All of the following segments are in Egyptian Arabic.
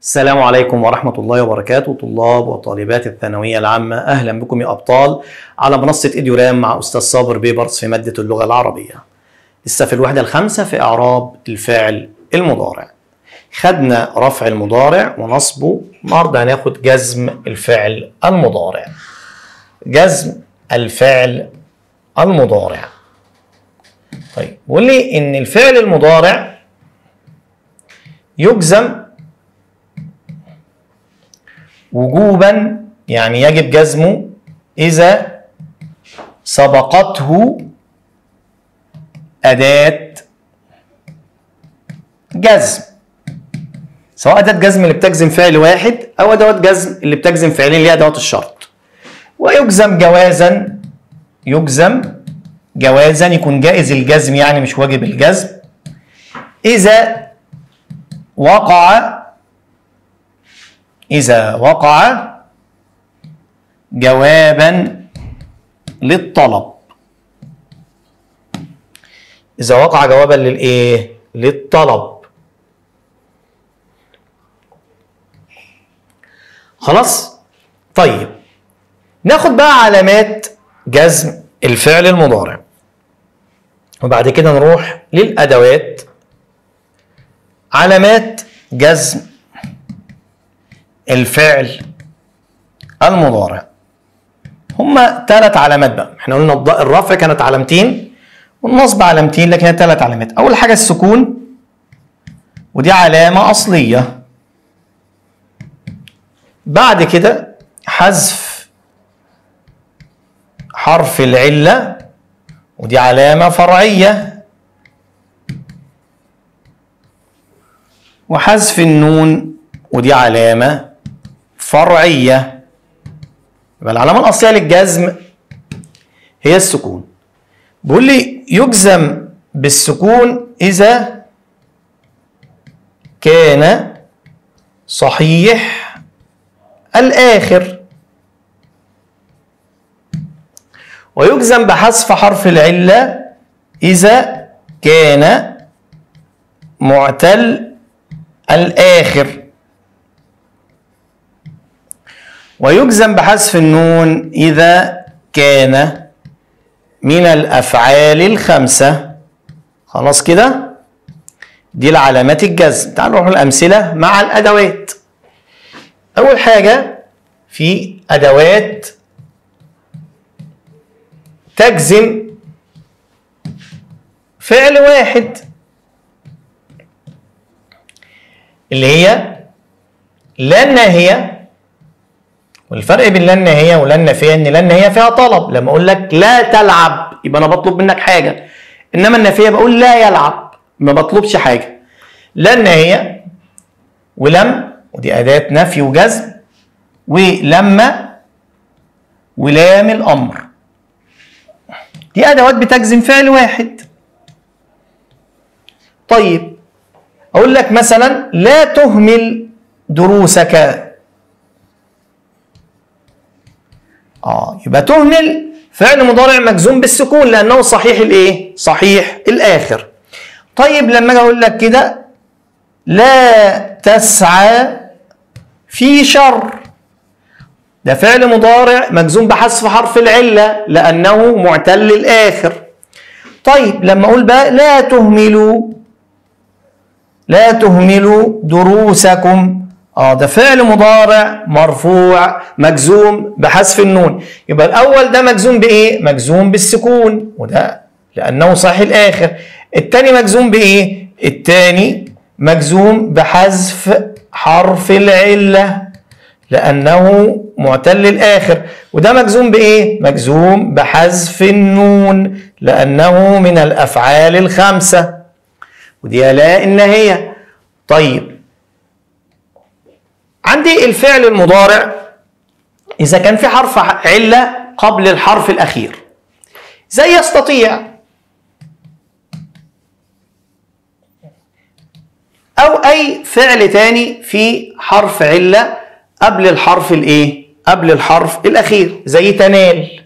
السلام عليكم ورحمة الله وبركاته طلاب وطالبات الثانوية العامة أهلا بكم يا أبطال على منصة إديورام مع أستاذ صابر بيبرس في مادة اللغة العربية لسه في الوحدة الخامسة في إعراب الفاعل المضارع خدنا رفع المضارع ونصبه النهارده هناخد جزم الفعل المضارع جزم الفعل المضارع طيب بيقول لي ان الفعل المضارع يجزم وجوبا يعني يجب جزمه اذا سبقته اداه جزم سواء اداه جزم اللي بتجزم فعل واحد او ادوات جزم اللي بتجزم فعلين اللي هي ادوات الشرط ويجزم جوازا يجزم جوازا يكون جائز الجزم يعني مش واجب الجزم اذا وقع اذا وقع جوابا للطلب اذا وقع جوابا للايه للطلب خلاص طيب ناخد بقى علامات جزم الفعل المضارع وبعد كده نروح للادوات علامات جزم الفعل المضارع هما ثلاث علامات بقى احنا قلنا الرفع كانت علامتين والنصب علامتين لكن هي ثلاث علامات اول حاجه السكون ودي علامه اصليه بعد كده حذف حرف العلة ودي علامة فرعية وحذف النون ودي علامة فرعية يبقى العلامة الأصلية للجزم هي السكون بيقول لي يجزم بالسكون إذا كان صحيح الآخر ويجزم بحذف حرف العلة إذا كان معتل الآخر ويجزم بحذف النون إذا كان من الأفعال الخمسة خلاص كده دي العلامات الجزم تعالوا نروح الأمثلة مع الأدوات أول حاجة في أدوات تجزم فعل واحد اللي هي لا الناهية والفرق بين لا الناهية ولا النافية إن لا الناهية فيها طلب لما أقول لك لا تلعب يبقى أنا بطلب منك حاجة إنما النافية بقول لا يلعب ما بطلبش حاجة لا الناهية ولم ودي أداة نفي وجزم ولما ولام الأمر دي أدوات بتجزم فعل واحد طيب أقول لك مثلا لا تهمل دروسك آه يبقى تهمل فعل مضارع مجزوم بالسكون لأنه صحيح الإيه؟ صحيح الآخر طيب لما أجي أقول لك كده لا تسعى في شر ده فعل مضارع مجزوم بحذف حرف العلة لأنه معتل الآخر طيب لما أقول بقى لا تهملوا لا تهملوا دروسكم اه ده فعل مضارع مرفوع مجزوم بحذف النون يبقى الأول ده مجزوم بإيه؟ مجزوم بالسكون وده لأنه صحيح الآخر التاني مجزوم بإيه؟ التاني مجزوم بحذف حرف العله لأنه معتل الآخر وده مجزوم بإيه؟ مجزوم بحذف النون لأنه من الأفعال الخمسة ودي لا النهية طيب عندي الفعل المضارع إذا كان في حرف علة قبل الحرف الأخير زي يستطيع أو أي فعل تاني في حرف علة قبل الحرف الايه قبل الحرف الاخير زي تنال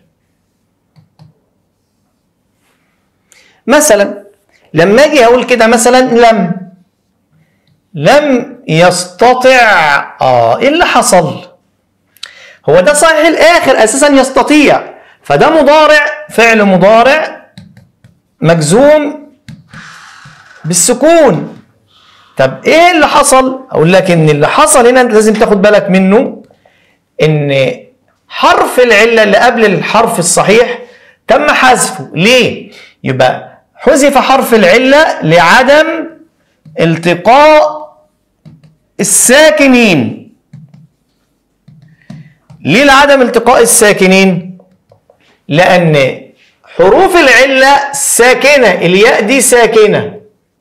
مثلا لما اجي اقول كده مثلا لم لم يستطع اه ايه اللي حصل هو ده صحيح الاخر اساسا يستطيع فده مضارع فعل مضارع مجزوم بالسكون طب ايه اللي حصل اقول لك ان اللي حصل هنا انت لازم تاخد بالك منه ان حرف العله اللي قبل الحرف الصحيح تم حذفه ليه يبقى حذف حرف العله لعدم التقاء الساكنين ليه لعدم التقاء الساكنين لان حروف العله ساكنه الياء دي ساكنه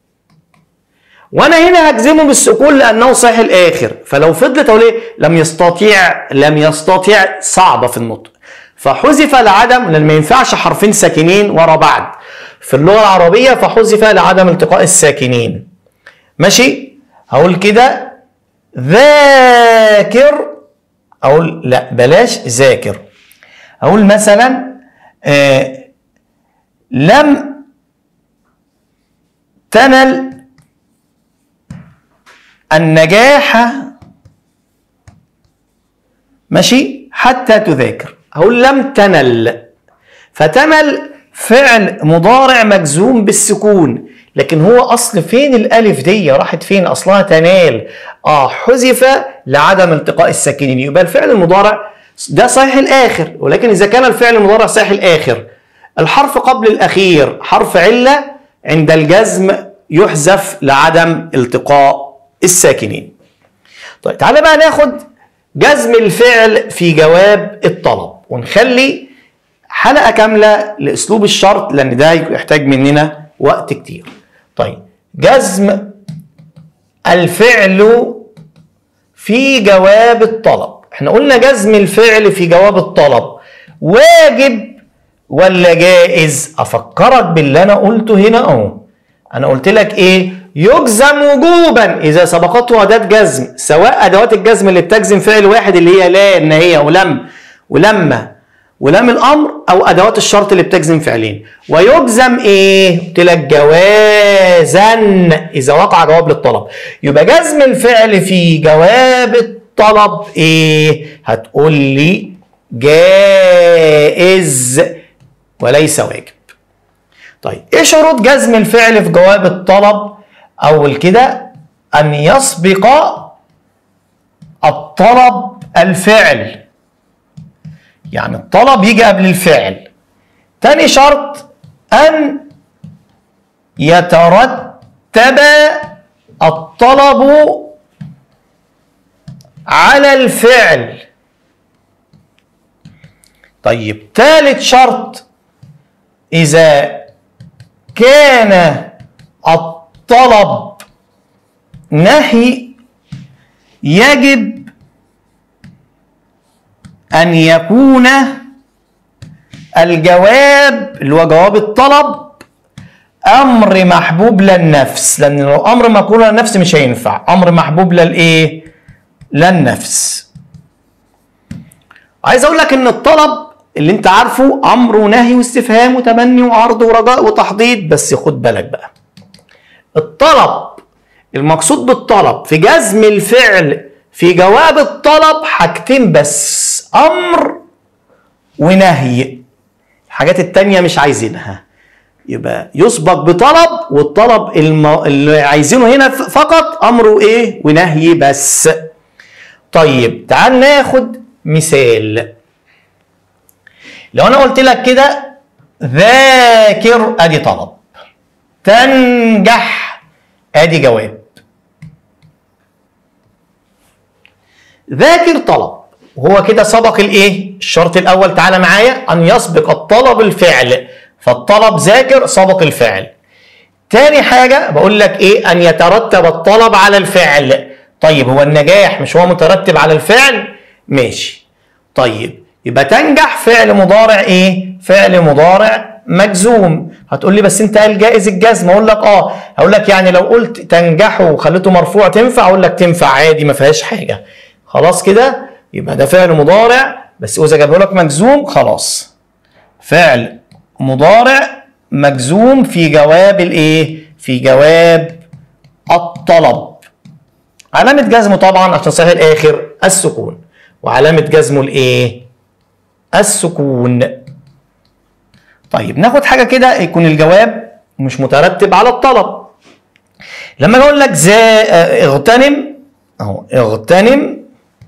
وانا هنا هجزمه بالسكون لانه صحيح الاخر فلو فضلت اقول ايه لم يستطيع لم يستطيع صعبه في النطق فحذف لعدم لان ما ينفعش حرفين ساكنين ورا بعض في اللغه العربيه فحذف لعدم التقاء الساكنين ماشي هقول كده ذاكر اقول لا بلاش ذاكر اقول مثلا آه لم تنل النجاح ماشي حتى تذاكر هقول لم تنل فتنل فعل مضارع مجزوم بالسكون لكن هو اصل فين الالف دي راحت فين اصلها تنال اه حذف لعدم التقاء الساكنين يبقى الفعل المضارع ده صحيح الاخر ولكن اذا كان الفعل المضارع صحيح الاخر الحرف قبل الاخير حرف عله عند الجزم يحذف لعدم التقاء الساكنين طيب تعالى بقى ناخد جزم الفعل في جواب الطلب ونخلي حلقه كامله لاسلوب الشرط لان ده يحتاج مننا وقت كتير طيب جزم الفعل في جواب الطلب احنا قلنا جزم الفعل في جواب الطلب واجب ولا جائز افكرك باللي انا قلته هنا اهو انا قلت لك ايه يجزم وجوبا اذا سبقته اداه جزم سواء ادوات الجزم اللي بتجزم فعل واحد اللي هي لا النهيه ولم ولما ولام الامر او ادوات الشرط اللي بتجزم فعلين ويجزم ايه قلت لك جوازا اذا وقع جواب للطلب يبقى جزم الفعل في جواب الطلب ايه هتقول لي جائز وليس واجب طيب ايه شروط جزم الفعل في جواب الطلب اول كده ان يسبق الطلب الفعل يعني الطلب يجي قبل الفعل تاني شرط ان يترتب الطلب على الفعل طيب ثالث شرط اذا كان الطلب نهي يجب أن يكون الجواب اللي هو جواب الطلب أمر محبوب للنفس لأن لو أمر مكروه للنفس مش هينفع أمر محبوب للإيه؟ للنفس عايز أقول لك إن الطلب اللي أنت عارفه أمر ونهي واستفهام وتمني وعرض ورجاء وتحضيض بس خد بالك بقى الطلب المقصود بالطلب في جزم الفعل في جواب الطلب حاجتين بس امر ونهي الحاجات التانية مش عايزينها يبقى يسبق بطلب والطلب الم... اللي عايزينه هنا فقط امره ايه ونهي بس طيب تعال ناخد مثال لو انا قلت لك كده ذاكر ادي طلب تنجح ادي جواب ذاكر طلب وهو كده سبق الايه الشرط الاول تعالى معايا ان يسبق الطلب الفعل فالطلب ذاكر سبق الفعل تاني حاجة بقول لك ايه ان يترتب الطلب على الفعل طيب هو النجاح مش هو مترتب على الفعل ماشي طيب يبقى تنجح فعل مضارع ايه فعل مضارع مجزوم هتقول لي بس انت قال جائز الجزم اقول لك اه هقول لك يعني لو قلت تنجحه وخليته مرفوع تنفع اقول لك تنفع عادي ما فيهاش حاجه خلاص كده يبقى ده فعل مضارع بس اذا جابه لك مجزوم خلاص فعل مضارع مجزوم في جواب الايه في جواب الطلب علامة جزمه طبعا عشان صحيح الآخر السكون وعلامة جزمه الإيه؟ السكون طيب ناخد حاجة كده يكون الجواب مش مترتب على الطلب لما اقول لك زي اغتنم اهو اغتنم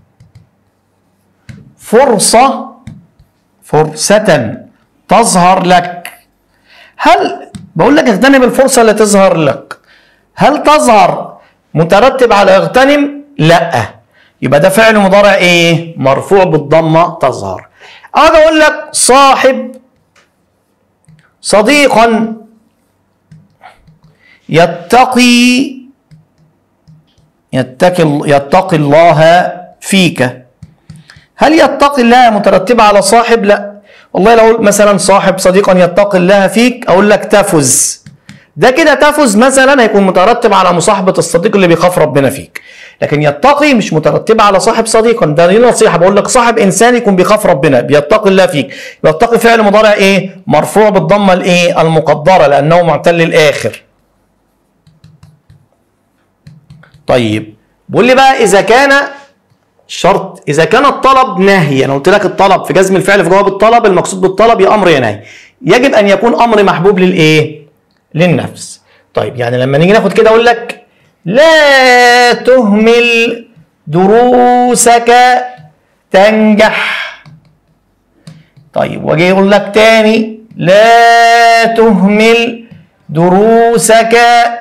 فرصة فرصة تظهر لك هل بقول لك اغتنم الفرصة اللي تظهر لك هل تظهر مترتب على اغتنم؟ لا يبقى ده فعل مضارع ايه؟ مرفوع بالضمة تظهر اجي اقول لك صاحب صديقا يتقي يتقي يتقي الله فيك هل يتقي الله مترتبة على صاحب؟ لا والله لو مثلا صاحب صديقا يتقي الله فيك اقول لك تفز ده كده تفز مثلا هيكون مترتب على مصاحبة الصديق اللي بيخاف ربنا فيك لكن يتقي مش مترتبة على صاحب صديقا ده ليه نصيحة بقول لك صاحب إنسان يكون بيخاف ربنا بيتقي الله فيك يتقي فعل مضارع إيه مرفوع بالضمة الإيه المقدرة لأنه معتل الآخر طيب بقول لي بقى إذا كان شرط إذا كان الطلب نهي أنا قلت لك الطلب في جزم الفعل في جواب الطلب المقصود بالطلب يا أمر يا نهي يجب أن يكون أمر محبوب للإيه للنفس طيب يعني لما نيجي ناخد كده اقول لك لا تهمل دروسك تنجح طيب واجي اقول لك تاني لا تهمل دروسك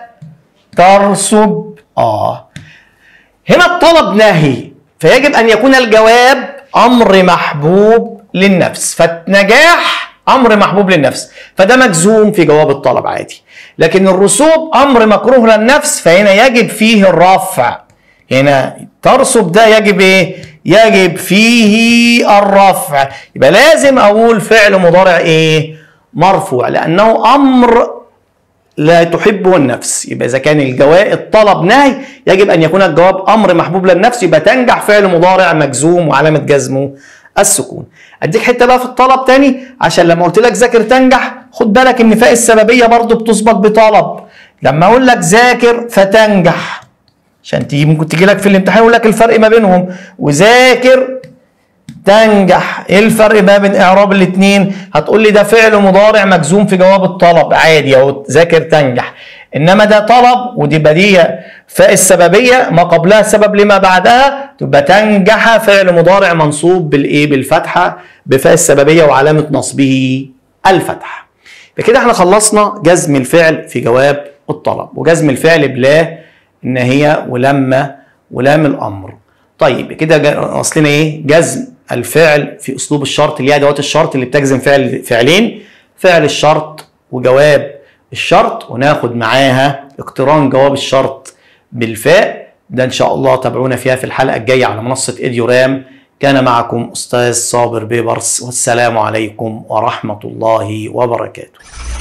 ترسب اه هنا الطلب نهي فيجب ان يكون الجواب امر محبوب للنفس فالنجاح امر محبوب للنفس فده مجزوم في جواب الطلب عادي لكن الرسوب امر مكروه للنفس فهنا يجب فيه الرفع هنا ترسب ده يجب ايه يجب فيه الرفع يبقى لازم اقول فعل مضارع ايه مرفوع لانه امر لا تحبه النفس يبقى اذا كان الجواب الطلب نهي يجب ان يكون الجواب امر محبوب للنفس يبقى تنجح فعل مضارع مجزوم وعلامه جزمه السكون اديك حته بقى في الطلب تاني عشان لما قلت لك ذاكر تنجح خد بالك ان فاء السببيه برضو بتسبق بطلب لما اقول لك ذاكر فتنجح عشان تيجي ممكن تيجي لك في الامتحان يقول لك الفرق ما بينهم وذاكر تنجح ايه الفرق ما بين اعراب الاثنين هتقول لي ده فعل مضارع مجزوم في جواب الطلب عادي اهو ذاكر تنجح انما ده طلب ودي بديهه فاء السببيه ما قبلها سبب لما بعدها تبقى تنجح فعل مضارع منصوب بالايه بالفتحه بفاء السببيه وعلامه نصبه الفتحه بكده احنا خلصنا جزم الفعل في جواب الطلب وجزم الفعل بلا النهيه ولما ولام الامر طيب كده اصلنا ايه جزم الفعل في اسلوب الشرط اللي هي ادوات الشرط اللي بتجزم فعل فعلين فعل الشرط وجواب الشرط وناخد معاها اقتران جواب الشرط بالفاء ده ان شاء الله تابعونا فيها في الحلقه الجايه على منصه ايديورام كان معكم استاذ صابر بيبرس والسلام عليكم ورحمه الله وبركاته